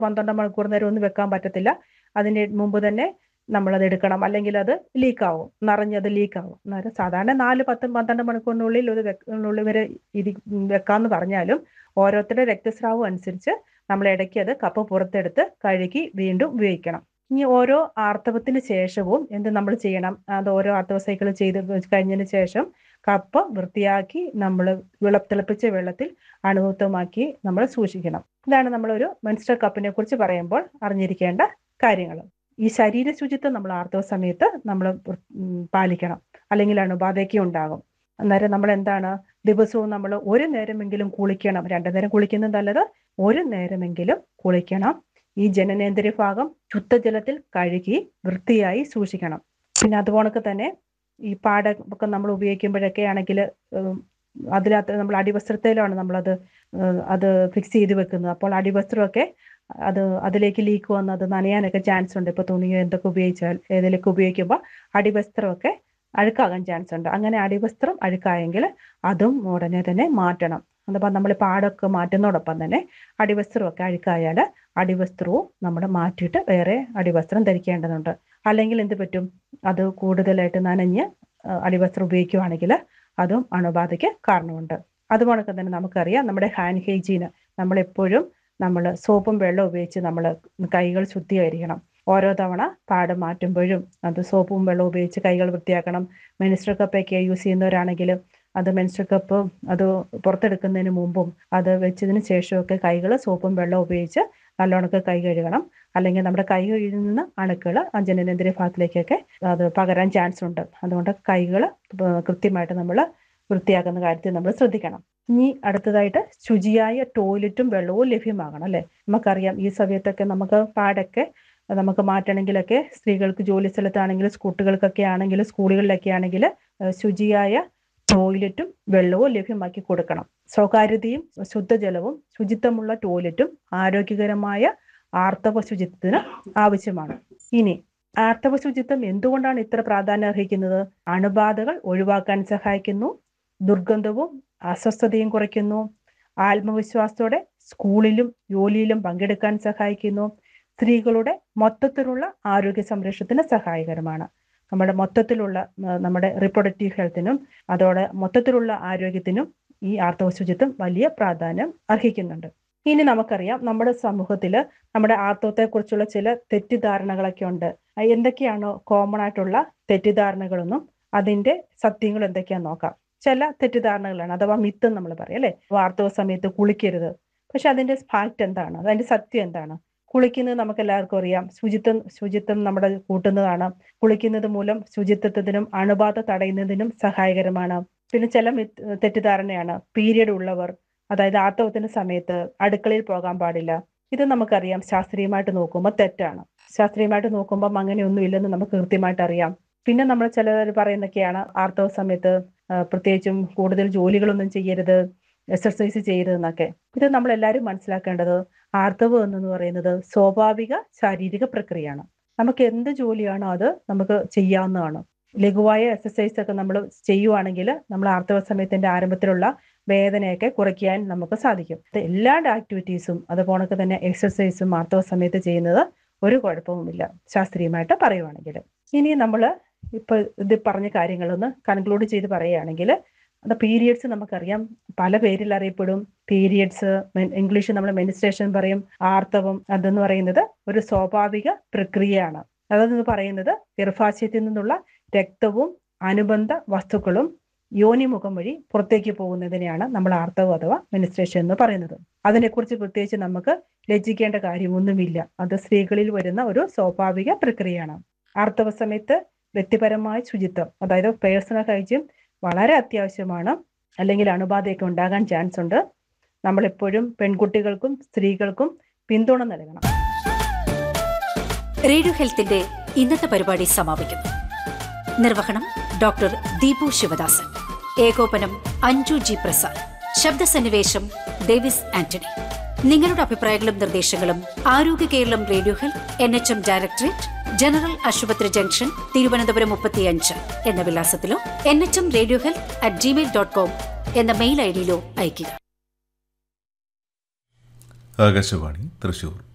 പന്ത്രണ്ട് മണിക്കൂർ നേരം ഒന്നും വെക്കാൻ പറ്റത്തില്ല അതിന് മുമ്പ് തന്നെ നമ്മളത് എടുക്കണം അല്ലെങ്കിൽ അത് ലീക്കാവും നിറഞ്ഞത് ലീക്കാവും അന്നേരം സാധാരണ നാല് പത്ത് പന്ത്രണ്ട് മണിക്കൂറിനുള്ളിൽ ഒരു ഉള്ളിൽ വരെ ഇരി വെക്കാമെന്ന് പറഞ്ഞാലും ഓരോരുത്തരുടെ രക്തസ്രാവം അനുസരിച്ച് നമ്മൾ ഇടയ്ക്ക് അത് കപ്പ് പുറത്തെടുത്ത് കഴുകി വീണ്ടും ഉപയോഗിക്കണം ഇനി ഓരോ ആർത്തവത്തിന് ശേഷവും എന്ത് നമ്മൾ ചെയ്യണം അത് ഓരോ ആർത്തവ സൈക്കിൾ ചെയ്ത് കഴിഞ്ഞതിന് ശേഷം കപ്പ് വൃത്തിയാക്കി നമ്മൾ വിള തിളപ്പിച്ച വെള്ളത്തിൽ അണുമുക്തമാക്കി നമ്മൾ സൂക്ഷിക്കണം ഇതാണ് നമ്മളൊരു മെൻസ്ട്രൽ കപ്പിനെ കുറിച്ച് പറയുമ്പോൾ അറിഞ്ഞിരിക്കേണ്ട കാര്യങ്ങൾ ഈ ശരീര ശുചിത്വം നമ്മൾ ആർത്തവ സമയത്ത് നമ്മൾ പാലിക്കണം അല്ലെങ്കിൽ അണുബാധയ്ക്ക് ഉണ്ടാകും അന്നേരം നമ്മൾ എന്താണ് ദിവസവും നമ്മൾ ഒരു നേരമെങ്കിലും കുളിക്കണം രണ്ടു നേരം കുളിക്കുന്നത് നല്ലത് ഒരു നേരമെങ്കിലും കുളിക്കണം ഈ ജനനേന്ദ്രിയ ഭാഗം ശുദ്ധജലത്തിൽ കഴുകി വൃത്തിയായി സൂക്ഷിക്കണം പിന്നെ അതുപോണക്ക് തന്നെ ഈ പാട ഒക്കെ നമ്മൾ ഉപയോഗിക്കുമ്പോഴൊക്കെ ആണെങ്കിൽ അതിനകത്ത് നമ്മൾ അടിവസ്ത്രത്തിലാണ് നമ്മളത് അത് ഫിക്സ് ചെയ്ത് വെക്കുന്നത് അപ്പോൾ അടിവസ്ത്രമൊക്കെ അത് അതിലേക്ക് ലീക്ക് വന്ന് അത് നനയാനൊക്കെ ചാൻസ് ഉണ്ട് ഇപ്പോൾ തുണിയോ എന്തൊക്കെ ഉപയോഗിച്ചാൽ ഏതിലൊക്കെ ഉപയോഗിക്കുമ്പോൾ അടിവസ്ത്രമൊക്കെ അഴുക്കാകാൻ ചാൻസ് ഉണ്ട് അങ്ങനെ അടിവസ്ത്രം അഴുക്കായെങ്കിൽ അതും ഉടനെ തന്നെ മാറ്റണം അതപ്പോൾ നമ്മൾ പാടൊക്കെ മാറ്റുന്നതോടൊപ്പം തന്നെ അടിവസ്ത്രമൊക്കെ അഴുക്കായാൽ അടിവസ്ത്രവും നമ്മൾ മാറ്റിയിട്ട് വേറെ അടിവസ്ത്രം ധരിക്കേണ്ടതുണ്ട് അല്ലെങ്കിൽ എന്ത് പറ്റും അത് കൂടുതലായിട്ട് നനഞ്ഞ് അടിവസ്ത്രം ഉപയോഗിക്കുകയാണെങ്കിൽ അതും അണുബാധയ്ക്ക് കാരണമുണ്ട് അതുപോലെ തന്നെ നമുക്കറിയാം നമ്മുടെ ഹാൻഡ് ഹൈജീന് നമ്മളെപ്പോഴും നമ്മൾ സോപ്പും വെള്ളം ഉപയോഗിച്ച് നമ്മൾ കൈകൾ ശുദ്ധീകരിക്കണം ഓരോ തവണ പാട് മാറ്റുമ്പോഴും അത് സോപ്പും വെള്ളം ഉപയോഗിച്ച് കൈകൾ വൃത്തിയാക്കണം മെനിസ്റ്റർ കപ്പൊക്കെ യൂസ് ചെയ്യുന്നവരാണെങ്കിൽ അത് മെൻസ്ട്രൽ കപ്പ് അത് പുറത്തെടുക്കുന്നതിന് മുമ്പും അത് വെച്ചതിന് ശേഷമൊക്കെ കൈകൾ സോപ്പും വെള്ളം ഉപയോഗിച്ച് നല്ലോണക്ക് കൈ കഴുകണം അല്ലെങ്കിൽ നമ്മുടെ കൈ കഴുകുന്ന അണുക്കൾ ആ ജനനേന്ദ്രിയ ഭാഗത്തിലേക്കൊക്കെ അത് പകരാൻ ചാൻസ് ഉണ്ട് അതുകൊണ്ട് കൈകൾ കൃത്യമായിട്ട് നമ്മൾ വൃത്തിയാക്കുന്ന കാര്യത്തിൽ നമ്മൾ ശ്രദ്ധിക്കണം ഇനി അടുത്തതായിട്ട് ശുചിയായ ടോയ്ലറ്റും വെള്ളവും ലഭ്യമാകണം അല്ലേ നമുക്കറിയാം ഈ സമയത്തൊക്കെ നമുക്ക് പാടൊക്കെ നമുക്ക് മാറ്റണമെങ്കിലൊക്കെ സ്ത്രീകൾക്ക് ജോലി സ്ഥലത്താണെങ്കിൽ കുട്ടികൾക്കൊക്കെ ആണെങ്കിൽ സ്കൂളുകളിലൊക്കെ ആണെങ്കിൽ ശുചിയായ ടോയ്ലറ്റും വെള്ളവും ലഭ്യമാക്കി കൊടുക്കണം സ്വകാര്യതയും ശുദ്ധജലവും ശുചിത്വമുള്ള ടോയ്ലറ്റും ആരോഗ്യകരമായ ആർത്തവ ശുചിത്വത്തിന് ആവശ്യമാണ് ഇനി ആർത്തവ ശുചിത്വം എന്തുകൊണ്ടാണ് ഇത്ര പ്രാധാന്യം അർഹിക്കുന്നത് അണുബാധകൾ ഒഴിവാക്കാൻ സഹായിക്കുന്നു ദുർഗന്ധവും അസ്വസ്ഥതയും കുറയ്ക്കുന്നു ആത്മവിശ്വാസത്തോടെ സ്കൂളിലും ജോലിയിലും പങ്കെടുക്കാൻ സഹായിക്കുന്നു സ്ത്രീകളുടെ മൊത്തത്തിലുള്ള ആരോഗ്യ സംരക്ഷണത്തിന് സഹായകരമാണ് നമ്മുടെ മൊത്തത്തിലുള്ള നമ്മുടെ റിപ്രൊഡക്റ്റീവ് ഹെൽത്തിനും അതോടെ മൊത്തത്തിലുള്ള ആരോഗ്യത്തിനും ഈ ആർത്തവ ശുചിത്വം വലിയ പ്രാധാന്യം അർഹിക്കുന്നുണ്ട് ഇനി നമുക്കറിയാം നമ്മുടെ സമൂഹത്തിൽ നമ്മുടെ ആർത്തവത്തെക്കുറിച്ചുള്ള ചില തെറ്റിദ്ധാരണകളൊക്കെ ഉണ്ട് എന്തൊക്കെയാണോ കോമൺ ആയിട്ടുള്ള തെറ്റിദ്ധാരണകളൊന്നും അതിന്റെ സത്യങ്ങൾ എന്തൊക്കെയാന്ന് നോക്കാം ചില തെറ്റിദ്ധാരണകളാണ് അഥവാ മിത്ത് നമ്മൾ പറയും അല്ലെ ആർത്തവ സമയത്ത് കുളിക്കരുത് പക്ഷെ അതിന്റെ ഫാക്ട് എന്താണ് അതിന്റെ സത്യം എന്താണ് കുളിക്കുന്നത് നമുക്ക് എല്ലാവർക്കും അറിയാം ശുചിത്വം ശുചിത്വം നമ്മുടെ കൂട്ടുന്നതാണ് കുളിക്കുന്നത് മൂലം ശുചിത്വത്തിനും അണുബാധ തടയുന്നതിനും സഹായകരമാണ് പിന്നെ ചില തെറ്റിദ്ധാരണയാണ് പീരിയഡ് ഉള്ളവർ അതായത് ആർത്തവത്തിന്റെ സമയത്ത് അടുക്കളയിൽ പോകാൻ പാടില്ല ഇത് നമുക്കറിയാം ശാസ്ത്രീയമായിട്ട് നോക്കുമ്പോൾ തെറ്റാണ് ശാസ്ത്രീയമായിട്ട് നോക്കുമ്പോൾ അങ്ങനെയൊന്നും ഇല്ലെന്ന് നമുക്ക് കൃത്യമായിട്ട് അറിയാം പിന്നെ നമ്മൾ ചിലർ പറയുന്നൊക്കെയാണ് ആർത്തവ സമയത്ത് പ്രത്യേകിച്ചും കൂടുതൽ ജോലികളൊന്നും ചെയ്യരുത് എക്സർസൈസ് ചെയ്യരുതെന്നൊക്കെ ഇത് നമ്മൾ എല്ലാവരും മനസ്സിലാക്കേണ്ടത് ആർത്തവം എന്ന് പറയുന്നത് സ്വാഭാവിക ശാരീരിക പ്രക്രിയയാണ് നമുക്ക് എന്ത് ജോലിയാണോ അത് നമുക്ക് ചെയ്യാവുന്നതാണ് ലഘുവായ എക്സസൈസ് ഒക്കെ നമ്മൾ ചെയ്യുവാണെങ്കിൽ നമ്മൾ ആർത്തവ സമയത്തിന്റെ ആരംഭത്തിലുള്ള വേദനയൊക്കെ കുറയ്ക്കാൻ നമുക്ക് സാധിക്കും എല്ലാ ആക്ടിവിറ്റീസും അതുപോലെ തന്നെ എക്സസൈസും ആർത്തവ സമയത്ത് ചെയ്യുന്നത് ഒരു കുഴപ്പവുമില്ല ശാസ്ത്രീയമായിട്ട് പറയുവാണെങ്കിൽ ഇനി നമ്മൾ ഇപ്പൊ ഇത് പറഞ്ഞ കാര്യങ്ങളൊന്ന് കൺക്ലൂഡ് ചെയ്ത് പറയുകയാണെങ്കിൽ അത് പീരിയഡ്സ് നമുക്കറിയാം പല പേരിൽ അറിയപ്പെടും പീരിയഡ്സ് ഇംഗ്ലീഷ് നമ്മൾ മെനിസ്ട്രേഷൻ പറയും ആർത്തവം അതെന്ന് പറയുന്നത് ഒരു സ്വാഭാവിക പ്രക്രിയയാണ് അതെന്ന് പറയുന്നത് ഗർഭാശയത്തിൽ നിന്നുള്ള രക്തവും അനുബന്ധ വസ്തുക്കളും യോനിമുഖം വഴി പുറത്തേക്ക് പോകുന്നതിനെയാണ് നമ്മൾ ആർത്തവം അഥവാ മെനിസ്ട്രേഷൻ എന്ന് പറയുന്നത് അതിനെക്കുറിച്ച് പ്രത്യേകിച്ച് നമുക്ക് ലജ്ജിക്കേണ്ട കാര്യമൊന്നുമില്ല അത് സ്ത്രീകളിൽ വരുന്ന ഒരു സ്വാഭാവിക പ്രക്രിയയാണ് ആർത്തവ സമയത്ത് വ്യക്തിപരമായ ശുചിത്വം അതായത് പേഴ്സണൽ ഹൈജീൻ വളരെ അത്യാവശ്യമാണ് അല്ലെങ്കിൽ അണുബാധയൊക്കെ ഉണ്ടാകാൻ ചാൻസ് ഉണ്ട് നമ്മളെപ്പോഴും പെൺകുട്ടികൾക്കും സ്ത്രീകൾക്കും പിന്തുണ നൽകണം റേഡിയോ ഹെൽത്തിന്റെ ഇന്നത്തെ പരിപാടി സമാപിക്കുന്നു നിർവഹണം ഡോക്ടർ ദീപു ശിവദാസൻ ഏകോപനം അഞ്ജു ജി പ്രസാദ് ശബ്ദസന്നിവേശം ഡേവിസ് ആന്റണി നിങ്ങളുടെ അഭിപ്രായങ്ങളും നിർദ്ദേശങ്ങളും Arogya Keralam radio health N H M directorate general ആശുപത്രി ജംഗ്ഷൻ തിരുവനന്തപുരം മുപ്പത്തിയഞ്ച് എന്ന വിലാസത്തിലോ N H M radio health at Gmail dot com എന്ന മെയിൽ ഐ ഡിയിലോ അയയ്ക്കുക ആകാശവാണി തൃശൂർ